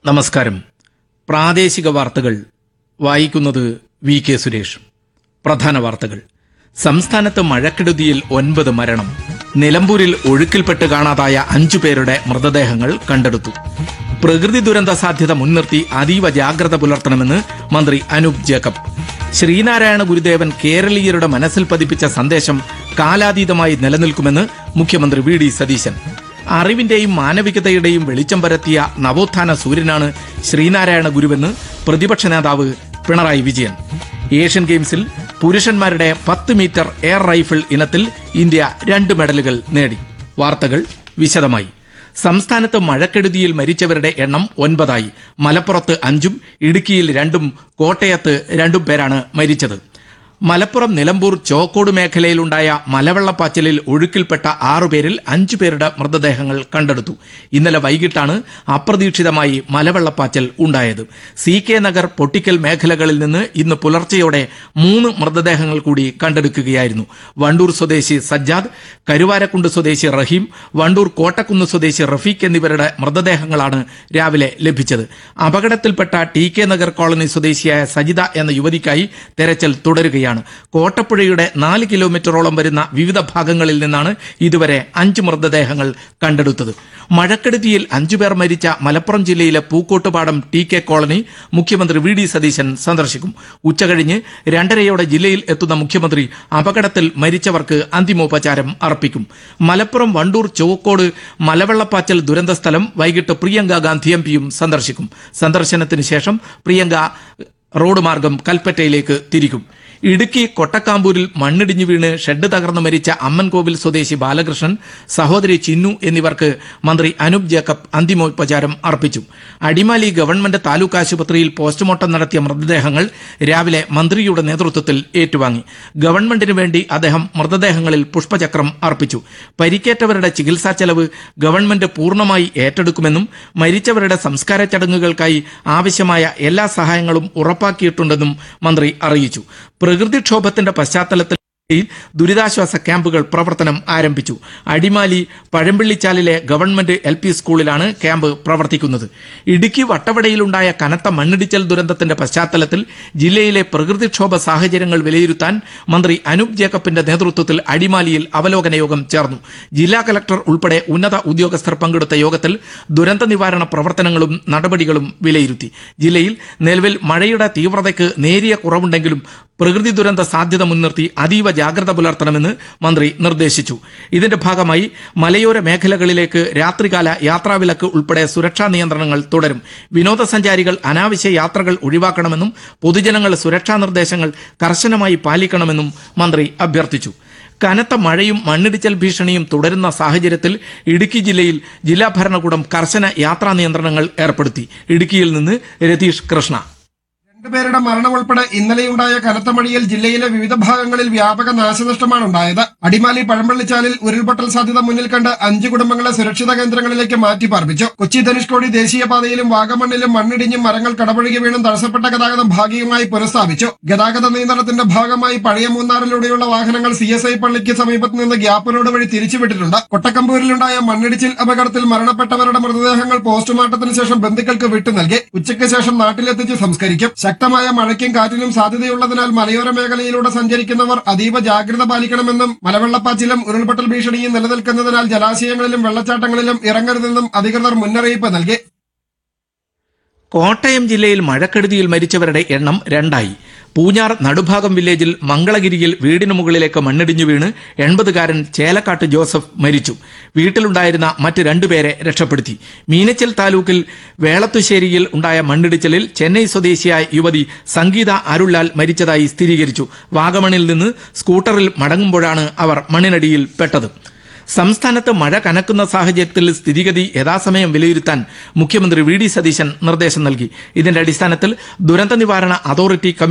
നമസ്കാരം പ്രാദേശിക വാർത്തകൾ വായിക്കുന്നത് വി കെ സുരേഷ് പ്രധാന വാർത്തകൾ സംസ്ഥാനത്ത് മഴക്കെടുതിയിൽ ഒൻപത് മരണം നിലമ്പൂരിൽ ഒഴുക്കിൽപ്പെട്ട് കാണാതായ അഞ്ചു പേരുടെ മൃതദേഹങ്ങൾ കണ്ടെടുത്തു പ്രകൃതി ദുരന്ത സാധ്യത മുൻനിർത്തി അതീവ ജാഗ്രത പുലർത്തണമെന്ന് മന്ത്രി അനൂപ് ജേക്കബ് ശ്രീനാരായണ ഗുരുദേവൻ കേരളീയരുടെ മനസ്സിൽ പതിപ്പിച്ച സന്ദേശം കാലാതീതമായി നിലനിൽക്കുമെന്ന് മുഖ്യമന്ത്രി വി ഡി സതീശൻ അറിവിന്റെയും മാനവികതയുടെയും വെളിച്ചം പരത്തിയ നവോത്ഥാന സൂര്യനാണ് ശ്രീനാരായണ ഗുരുവെന്ന് പ്രതിപക്ഷ നേതാവ് പിണറായി വിജയൻ ഏഷ്യൻ ഗെയിംസിൽ പുരുഷന്മാരുടെ പത്ത് മീറ്റർ എയർ റൈഫിൾ ഇനത്തിൽ ഇന്ത്യ രണ്ട് മെഡലുകൾ നേടി വാർത്തകൾ വിശദമായി സംസ്ഥാനത്ത് മഴക്കെടുതിയിൽ മരിച്ചവരുടെ എണ്ണം ഒൻപതായി മലപ്പുറത്ത് അഞ്ചും ഇടുക്കിയിൽ രണ്ടും കോട്ടയത്ത് രണ്ടും പേരാണ് മരിച്ചത് മലപ്പുറം നിലമ്പൂർ ചോക്കോട് മേഖലയിലുണ്ടായ മലവെള്ളപ്പാച്ചിലിൽ ഒഴുക്കിൽപ്പെട്ട ആറുപേരിൽ അഞ്ചു പേരുടെ മൃതദേഹങ്ങൾ കണ്ടെടുത്തു ഇന്നലെ വൈകിട്ടാണ് അപ്രതീക്ഷിതമായി മലവെള്ളപ്പാച്ചൽ ഉണ്ടായത് സി കെ നഗർ പൊട്ടിക്കൽ മേഖലകളിൽ നിന്ന് ഇന്ന് പുലർച്ചെയോടെ മൂന്ന് മൃതദേഹങ്ങൾ കൂടി കണ്ടെടുക്കുകയായിരുന്നു വണ്ടൂർ സ്വദേശി സജ്ജാദ് കരുവാരക്കുണ്ട് സ്വദേശി റഹീം വണ്ടൂർ കോട്ടക്കുന്ന് സ്വദേശി റഫീഖ് എന്നിവരുടെ മൃതദേഹങ്ങളാണ് രാവിലെ ലഭിച്ചത് അപകടത്തിൽപ്പെട്ട ടി കെ നഗർ കോളനി സ്വദേശിയായ സജിത എന്ന യുവതിക്കായി തെരച്ചിൽ തുടരുകയാണ് കോട്ടപ്പുഴയുടെ നാല് കിലോമീറ്ററോളം വരുന്ന വിവിധ ഭാഗങ്ങളിൽ നിന്നാണ് ഇതുവരെ അഞ്ച് മൃതദേഹങ്ങൾ കണ്ടെടുത്തത് മഴക്കെടുതിയിൽ അഞ്ചുപേർ മരിച്ച മലപ്പുറം ജില്ലയിലെ പൂക്കോട്ടുപാടം ടി കെ കോളനി മുഖ്യമന്ത്രി വി ഡി സതീശൻ സന്ദർശിക്കും ഉച്ചകഴിഞ്ഞ് രണ്ടരയോടെ ജില്ലയിൽ എത്തുന്ന മുഖ്യമന്ത്രി അപകടത്തിൽ മരിച്ചവർക്ക് അന്തിമോപചാരം അർപ്പിക്കും മലപ്പുറം വണ്ടൂർ ചുവക്കോട് മലവെള്ളപ്പാച്ചൽ ദുരന്ത സ്ഥലം വൈകിട്ട് പ്രിയങ്ക ഗാന്ധി എം പിയും സന്ദർശിക്കും സന്ദർശനത്തിന് ശേഷം പ്രിയങ്ക റോഡ് മാർഗം കൽപ്പറ്റയിലേക്ക് തിരിക്കും ഇടുക്കി കൊട്ടക്കാമ്പൂരിൽ മണ്ണിടിഞ്ഞു വീണ് ഷെഡ് തകർന്നു മരിച്ച അമ്മൻകോവിൽ സ്വദേശി ബാലകൃഷ്ണൻ സഹോദരി ചിന്നു എന്നിവർക്ക് മന്ത്രി അനൂപ് ജേക്കബ് അന്തിമോപചാരം അർപ്പിച്ചു അടിമാലി ഗവൺമെന്റ് താലൂക്ക് ആശുപത്രിയിൽ പോസ്റ്റ്മോർട്ടം നടത്തിയ മൃതദേഹങ്ങൾ രാവിലെ മന്ത്രിയുടെ നേതൃത്വത്തിൽ ഏറ്റുവാങ്ങി ഗവൺമെന്റിന് വേണ്ടി അദ്ദേഹം മൃതദേഹങ്ങളിൽ പുഷ്പചക്രം അർപ്പിച്ചു പരിക്കേറ്റവരുടെ ചികിത്സാ ചെലവ് ഗവൺമെന്റ് പൂർണ്ണമായി ഏറ്റെടുക്കുമെന്നും മരിച്ചവരുടെ സംസ്കാര ചടങ്ങുകൾക്കായി ആവശ്യമായ എല്ലാ സഹായങ്ങളും ഉറപ്പാക്കിയിട്ടുണ്ടെന്നും മന്ത്രി അറിയിച്ചു പ്രകൃതിക്ഷോഭത്തിന്റെ പശ്ചാത്തലത്തിൽ ദുരിതാശ്വാസ ക്യാമ്പുകൾ പ്രവർത്തനം ആരംഭിച്ചു അടിമാലി പഴമ്പിള്ളിച്ചാലിലെ ഗവൺമെന്റ് എൽ പി സ്കൂളിലാണ് ക്യാമ്പ് പ്രവർത്തിക്കുന്നത് ഇടുക്കി വട്ടവടയിലുണ്ടായ കനത്ത മണ്ണിടിച്ചൽ ദുരന്തത്തിന്റെ പശ്ചാത്തലത്തിൽ ജില്ലയിലെ പ്രകൃതിക്ഷോഭ സാഹചര്യങ്ങൾ വിലയിരുത്താൻ മന്ത്രി അനൂപ് ജേക്കബിന്റെ നേതൃത്വത്തിൽ അടിമാലിയിൽ അവലോകന യോഗം ചേർന്നു ജില്ലാ കലക്ടർ ഉൾപ്പെടെ ഉന്നത ഉദ്യോഗസ്ഥർ പങ്കെടുത്ത യോഗത്തിൽ ദുരന്ത നിവാരണ പ്രവർത്തനങ്ങളും നടപടികളും വിലയിരുത്തി ജില്ലയിൽ നിലവിൽ മഴയുടെ തീവ്രതയ്ക്ക് നേരിയ കുറവുണ്ടെങ്കിലും പ്രകൃതി ദുരന്ത സാധ്യത മുൻനിർത്തി അതീവ ജാഗ്രത പുലർത്തണമെന്ന് മന്ത്രി നിർദ്ദേശിച്ചു ഇതിന്റെ ഭാഗമായി മലയോര മേഖലകളിലേക്ക് രാത്രികാല യാത്രാവിലക്ക് ഉൾപ്പെടെ സുരക്ഷാ നിയന്ത്രണങ്ങൾ തുടരും വിനോദസഞ്ചാരികൾ അനാവശ്യ യാത്രകൾ ഒഴിവാക്കണമെന്നും പൊതുജനങ്ങൾ സുരക്ഷാ നിർദ്ദേശങ്ങൾ കർശനമായി പാലിക്കണമെന്നും മന്ത്രി അഭ്യർത്ഥിച്ചു കനത്ത മഴയും മണ്ണിടിച്ചൽ ഭീഷണിയും തുടരുന്ന സാഹചര്യത്തിൽ ഇടുക്കി ജില്ലയിൽ ജില്ലാ ഭരണകൂടം കർശന യാത്രാ നിയന്ത്രണങ്ങൾ ഏർപ്പെടുത്തി ഇടുക്കിയിൽ നിന്ന് രതീഷ് കൃഷ്ണ രണ്ടുപേരുടെ മരണം ഉൾപ്പെടെ ഇന്നലെയുണ്ടായ കനത്ത മഴയിൽ ജില്ലയിലെ വിവിധ ഭാഗങ്ങളിൽ വ്യാപക നാശനഷ്ടമാണ് ഉണ്ടായത് അടിമാലി പഴമ്പള്ളിച്ചാലിൽ ഉരുൾപൊട്ടൽ സാധ്യത മുന്നിൽ കണ്ട് അഞ്ച് കുടുംബങ്ങളെ സുരക്ഷിത കേന്ദ്രങ്ങളിലേക്ക് മാറ്റി പാർപ്പിച്ചു കൊച്ചി ധനുഷ്കോടി ദേശീയപാതയിലും വാഗമണ്ണിലും മണ്ണിടിഞ്ഞും മരങ്ങൾ കടപുഴകി വീണും തടസ്സപ്പെട്ട ഗതാഗതം ഭാഗികമായി പുനഃസ്ഥാപിച്ചു ഗതാഗത നിയന്ത്രണത്തിന്റെ ഭാഗമായി പഴയ മൂന്നാറിലൂടെയുള്ള വാഹനങ്ങൾ സി എസ് ഐ പള്ളിക്ക് സമീപത്ത് നിന്ന് ഗ്യാപ്പ് റോഡ് വഴി തിരിച്ചുവിട്ടിട്ടുണ്ട് കൊട്ടക്കമ്പൂരിലുണ്ടായ മണ്ണിടിച്ചിൽ അപകടത്തിൽ മരണപ്പെട്ടവരുടെ മൃതദേഹങ്ങൾ പോസ്റ്റ്മോർട്ടത്തിന് ശേഷം ബന്ധുക്കൾക്ക് വിട്ടു നൽകി ഉച്ചയ്ക്ക് ശേഷം നാട്ടിലെത്തിച്ച് സംസ്കരിക്കും ശക്തമായ മഴയ്ക്കും കാറ്റിനും സാധ്യതയുള്ളതിനാൽ മലയോര മേഖലയിലൂടെ സഞ്ചരിക്കുന്നവർ അതീവ ജാഗ്രത പാലിക്കണമെന്നും മലവെള്ളപ്പാച്ചിലും ഉരുൾപൊട്ടൽ ഭീഷണിയും നിലനിൽക്കുന്നതിനാൽ ജലാശയങ്ങളിലും വെള്ളച്ചാട്ടങ്ങളിലും ഇറങ്ങരുതെന്നും അധികൃതർ മുന്നറിയിപ്പ് നൽകി കോട്ടയം ജില്ലയിൽ മഴക്കെടുതിയിൽ മരിച്ചവരുടെ എണ്ണം രണ്ടായി പൂഞ്ഞാർ നടുഭാഗം വില്ലേജിൽ മംഗളഗിരിയിൽ വീടിന് മുകളിലേക്ക് മണ്ണിടിഞ്ഞു വീണ് എൺപതുകാരൻ ചേലക്കാട്ട് ജോസഫ് മരിച്ചു വീട്ടിലുണ്ടായിരുന്ന മറ്റ് രണ്ടുപേരെ രക്ഷപ്പെടുത്തി മീനച്ചൽ താലൂക്കിൽ വേളത്തുശ്ശേരിയിൽ ഉണ്ടായ മണ്ണിടിച്ചിലിൽ ചെന്നൈ സ്വദേശിയായ യുവതി സംഗീത അരുൾലാൽ മരിച്ചതായി സ്ഥിരീകരിച്ചു വാഗമണിൽ നിന്ന് സ്കൂട്ടറിൽ മടങ്ങുമ്പോഴാണ് അവർ മണ്ണിനടിയിൽ പെട്ടത് സംസ്ഥാനത്ത് മഴ കനക്കുന്ന സാഹചര്യത്തിൽ സ്ഥിതിഗതി യഥാസമയം വിലയിരുത്താൻ മുഖ്യമന്ത്രി വി ഡി സതീശൻ നിർദ്ദേശം നൽകി ഇതിന്റെ അടിസ്ഥാനത്തിൽ ദുരന്ത നിവാരണ അതോറിറ്റി